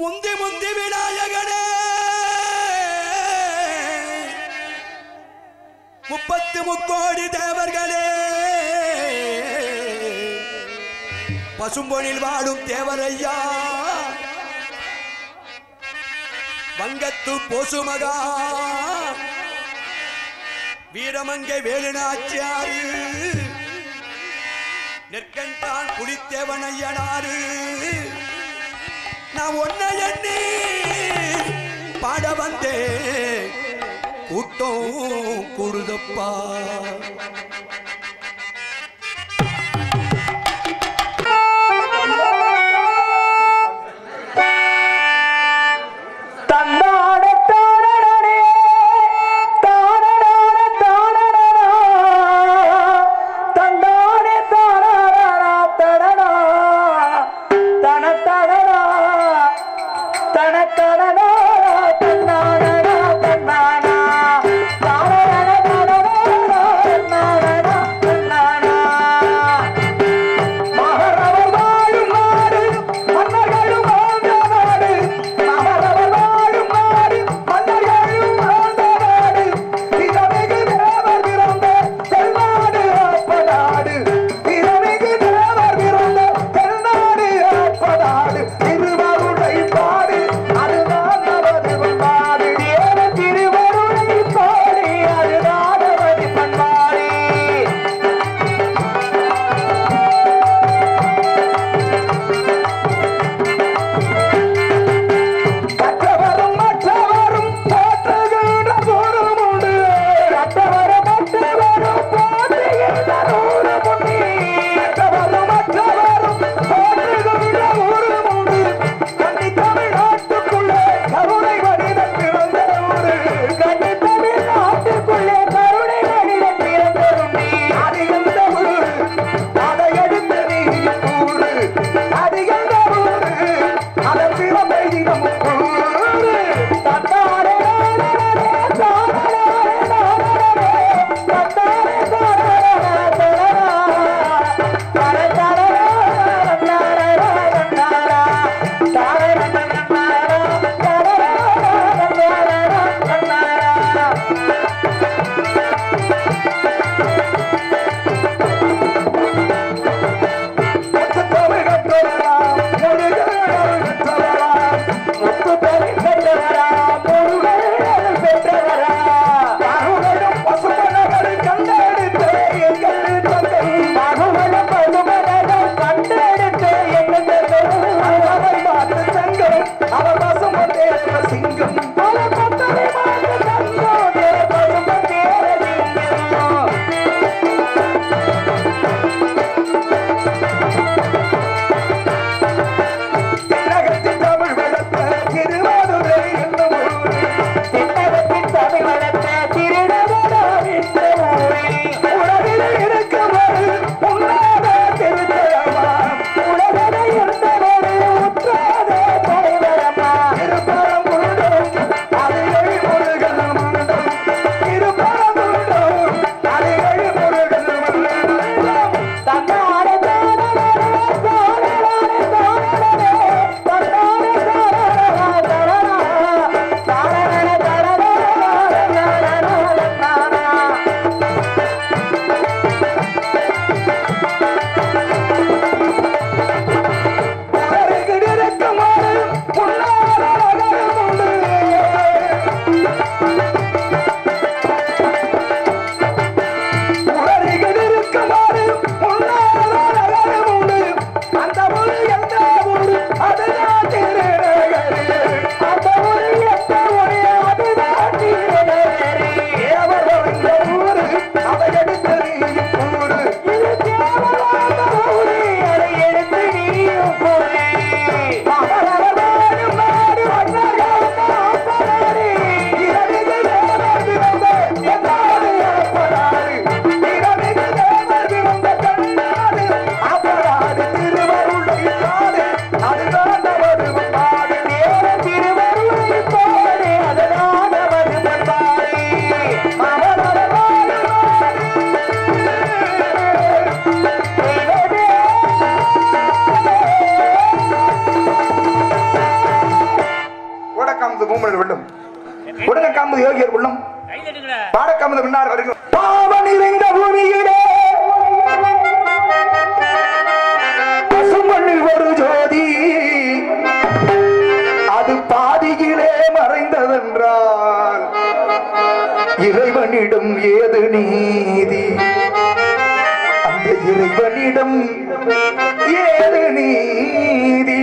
முந்தி முந்தி விநாயகனே முப்பத்து முக்கோடி தேவர்களே பசும்பொனில் வாழும் தேவரையா வங்கத்து போசுமகா வீரமங்கை வேலுநாச்சியாரு நெற்கண்டான் புலித்தேவன் ஐயனாரு நான் ஒன்ன எண்ணி பாட வந்தேன் கூட்டம் கூடுதப்பா தன்னாட தானடனே தானடாட தானடனா தன்னாடே தானடா தடடா தன தடடா தன தடடா தன்னாடடா தன்னாடா தானடடா தடடா தன்னாடா பசுமணர் வெள்ளம் உடனே காம்பது யோகியர் உள்ளம் கையில் எடுங்கடா பாடக்காமது பின்னார் வருகிறோம் பாவம் நிறைந்த பூமியிலே பசுமண்ணில் ஒரு ஜோதி அது பாதியிலே மறைந்ததென்றால் இறைவனிடம் ஏது நீதி அந்த இறைவனிடம் ஏது நீதி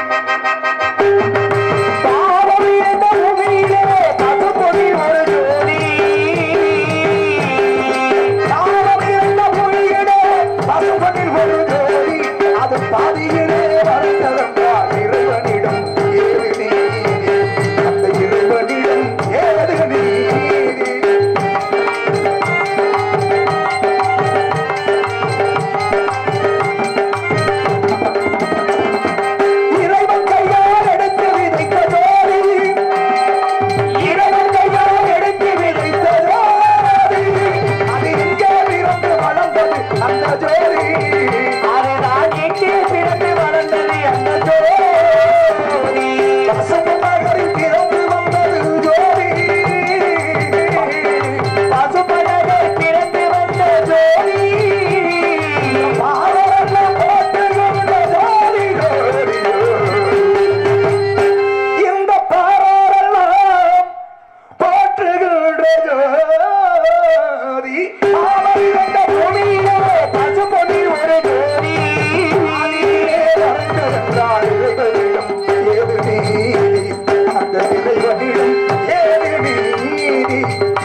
பாவம் நிறைந்த பூமியிலே பசுமொழி ஒரு ஜோதி பாவம் நிறைந்த பூமியிலே பசுமொழில் ஒரு ஜோதி அது பாதியிலே வளர்ந்ததென்றால் இறைவனிடம் ஏது நீதி அந்த இறைவனிடம் ஏது நீதி இறைவன் கையால் எடுத்து விதைத்த ஜோதி இறைவன் கையால் எடுத்து விதைத்த ஜோதி அது எங்கே பிறந்து வளர்ந்தது அந்த ஜோதி அதுதான் எங்கே பிறந்து வளர்ந்தது அந்த ஜோதி பசுப்பு நகரில் பிறந்து வந்தது ஜோதி பசுப்பு நகர் பிறந்து வந்த ஜோதி பாவரெல்லாம் போட்டு கொண்ட ஜோதி ஜோதி இந்த பாராரெல்லாம் போற்றுகின்ற ஜோதி அவர் இந்த பூமியிலே பசுபொடி ஒரு ஜோதி அதிலே வளர்ந்ததென்றால் இறைவனிடம் ஏது நீதி அந்த இறைவனிடம் ஏது நீதி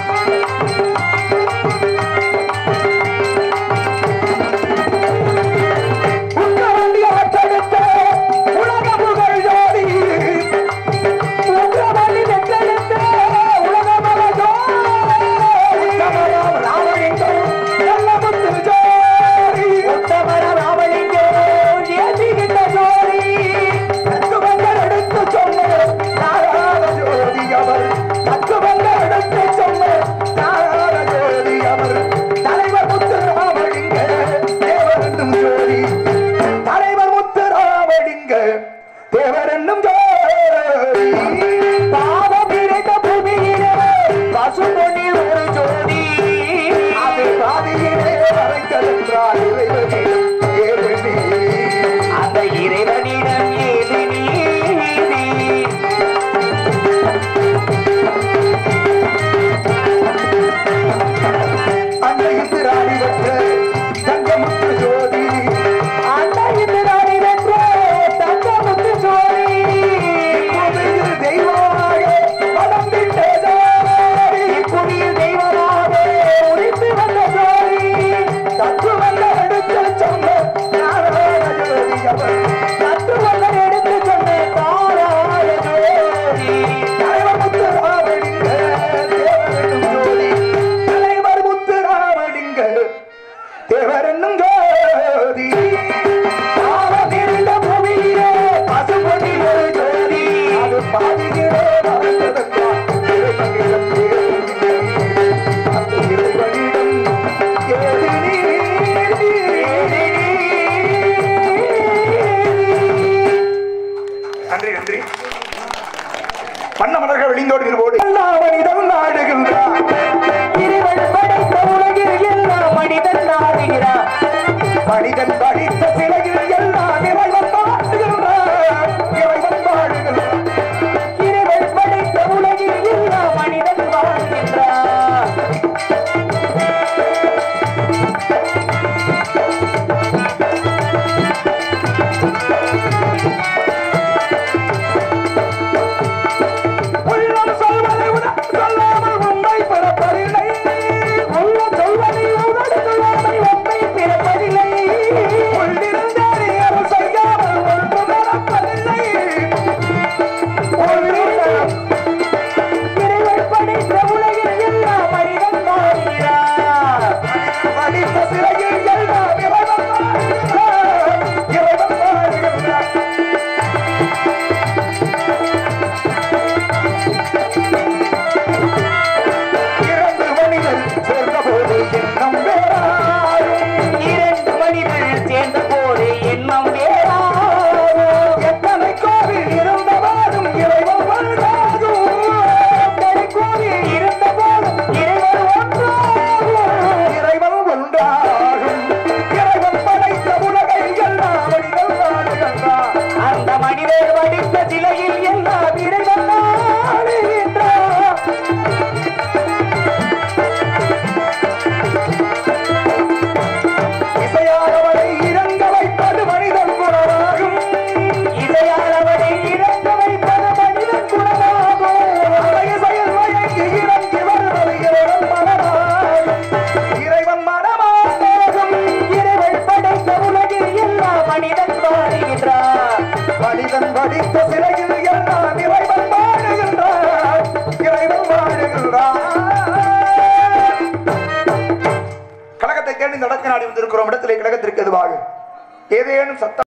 உங்கவண்டி ஆற்றெடுத்த உலக புகழ் ஜோதி உங்கவண்டி வெற்றெடுத்த உலக புகழ் ஜோதி உத்தமராம் ராமலிங்கம் நல்லமுத்து ஜோதி உத்தமர ராமலிங்கம் ஏற்றுகின்ற ஜோதி தத்துவங்கள் எடுத்து சொன்ன நாராயண ஜோதி அவர் தத்துவங்கள் எடுத்து சொன்ன நாராயண ஜோதி அவர் தலைவர் முத்து ராமலிங்க தேவர் என்னும் ஜோதி தலைவர் முத்து ராமலிங்க தேவர் என்னும் ஜோதி பாவம் நிறைந்த பூமியிலே பசுமொழில் ஒரு ஜோதி அது பாதியிலே மறைக்கதென்றால் இறைவனிடம் ஏது நீதி அந்த இறைவனிடம் ஏது நீதி அந்த இந்திராணி பெற்ற தங்கமுத்து ஜோதி அந்த இந்திராணி பெற்ற தங்கமுத்து ஜோதி இப்போது தெய்வமாக வளர்ந்திட்ட ஜோதி இப்போது தெய்வமாக உரித்து வந்த ஜோதி தத்துவங்கள் எடுத்து சொன்ன நாராயண ஜோதி அவர் தத்துவங்கள் எடுத்து சொன்ன தாராய ஜோதி தலைவர் முத்து ராமலிங்க தேவனும் ஜோதி தலைவர் முத்து ராமலிங்க தேவர் என்னும் ஜோதி பாவம் நிறைந்த பூமியிலே பசுபொடி ஒரு ஜோதி அது பாதியிலே மறந்ததென்றால் இறைவனிடம் ஏது நீதி? அந்த இறைவனிடம் ஏது நீதி? நன்றி நன்றி பண்ண மலர்கள் வெளிந்தோடு இருபோடு எல்லா மனிதன் நாடுகின்றான் இறைவன் படைத்த உலகில் எல்லா மனிதன் நாடுகிறான் மனிதன் படித்த சிலையில் எல்லாம் இறைவன் பாடுகின்றான் இறைவன் பாடுகின்றான் இறைவன் படைத்த உலகில் எல்லா மனிதன் வாழ்கின்றான் உள்ளம் சொல்வதை உண- சொல்லாமல் உண்மை பிறப்பதில்லை உள்ளம் சொல்வதை உதடு சொல்லாமல் உண்மை பிறப்பதில்லை உள்ளிருந்தாரே படித்த சிலையில் எல்லாம் இறைவன் ஆளுகின்றான் இசையானவனை இறங்க வைப்பது மனிதன் குணமாகும் இசையானவனை இறங்க வைப்பது மனிதன் குணமாகும் அடைய செயல் வழங்கி இறங்கி வருவது இறைவன் மனமாகும் இறைவன் மனமாகும் இறைவன் படைத்த உலகில் எல்லா மனிதன் வாழுகின்றான் மனிதன் படித்த சிலையில் எல்லாம் இறைவன் வாழுகின்றான் இறைவன் வாழுகின்றான் கழகத்தை கேட்டு இந்த இடத்தினாடி வந்திருக்கிறோம் இடத்திலே கழகத்திற்கு எதுவாக ஏதேனும் சத்தம்